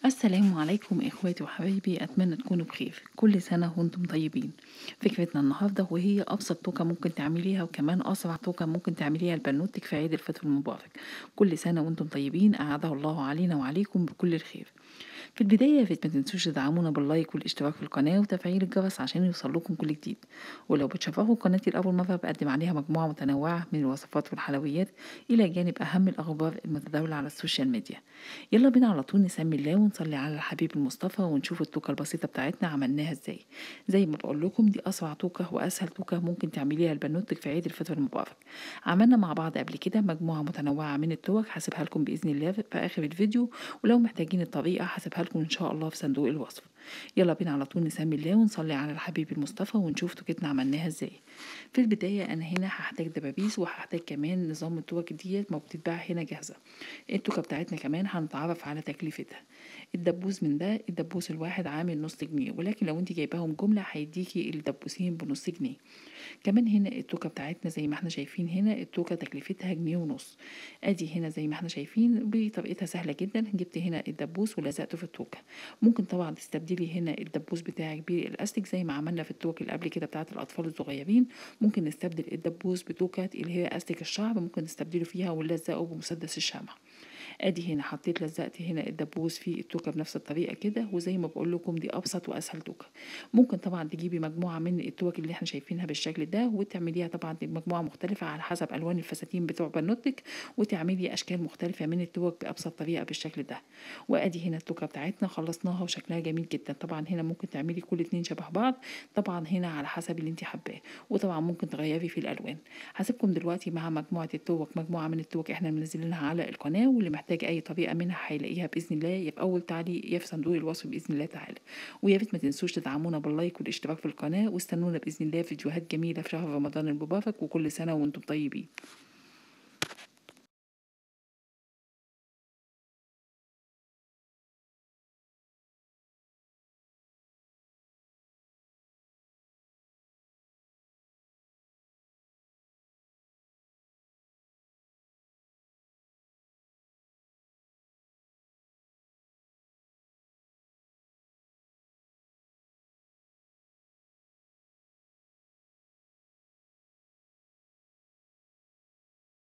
السلام عليكم اخواتي وحبايبي اتمنى تكونوا بخير كل سنه وانتم طيبين فكرتنا النهارده وهي ابسط توكه ممكن تعمليها وكمان اسرع توكه ممكن تعمليها لبنوتك في عيد الفطر المبارك كل سنه وانتم طيبين اعاده الله علينا وعليكم بكل الخير في البداية يا ريت ما تنسوش تدعمونا باللايك والاشتراك في القناة وتفعيل الجرس عشان يوصلكم كل جديد ولو بتشرفوا قناتي لأول مرة بقدم عليها مجموعة متنوعة من الوصفات والحلويات إلى جانب أهم الأخبار المتداولة على السوشيال ميديا يلا بينا على طول نسمي الله ونصلي على الحبيب المصطفى ونشوف التوكة البسيطة بتاعتنا عملناها ازاي زي ما بقول لكم دي أسرع توكة وأسهل توكة ممكن تعمليها لبنوتك في عيد الفطر المبارك عملنا مع بعض قبل كده مجموعة متنوعة من التوك هسيبها لكم بإذن الله في آخر الفيديو ولو محتاجين الطريقة هسيبها لكم إن شاء الله في صندوق الوصف يلا بينا على طول نسمي الله ونصلي على الحبيب المصطفى ونشوف توكتنا عملناها ازاي في البداية أنا هنا هحتاج دبابيس وهحتاج كمان نظام التوك ديت ما بتتباع هنا جاهزة التوكة بتاعتنا كمان هنتعرف على تكلفتها الدبوس من ده الدبوس الواحد عامل نص جنيه ولكن لو انت جايباهم جملة هيديكي الدبوسين بنص جنيه كمان هنا التوكة بتاعتنا زي ما احنا شايفين هنا التوكة تكلفتها جنيه ونص ادي هنا زي ما احنا شايفين بطريقتها سهلة جدا جبت هنا الدبوس ولزقته في التوكة ممكن طبعا تستبدلي هنا الدبوس بتاعك بالاستيك زي ما عملنا في التوك اللي قبل كده بتاعت الاطفال الصغيرين ممكن نستبدل الدبوس بتوكة اللي هي استيك الشعر ممكن نستبدله فيها ونلزقه بمسدس الشمع ادي هنا حطيت لزقت هنا الدبوس في التوكه بنفس الطريقه كده وزي ما بقول لكم دي ابسط واسهل توكه ممكن طبعا تجيبي مجموعه من التوك اللي احنا شايفينها بالشكل ده وتعمليها طبعا مجموعه مختلفه على حسب الوان الفساتين بتوع بنوتك وتعملي اشكال مختلفه من التوك بابسط طريقه بالشكل ده وادي هنا التوكه بتاعتنا خلصناها وشكلها جميل جدا طبعا هنا ممكن تعملي كل اتنين شبه بعض طبعا هنا على حسب اللي انت حباه وطبعا ممكن تغيري في الالوان هسيبكم دلوقتي مع مجموعه التوك مجموعه من التوك احنا منزلينها على القناه واللي محتاج اي طريقه منها هيلاقيها باذن الله يا في اول تعليق يا في صندوق الوصف باذن الله تعالى ويا ريت ما تنسوش تدعمونا باللايك والاشتراك في القناه واستنونا باذن الله فيديوهات جميله في شهر رمضان المبارك وكل سنه وانتم طيبين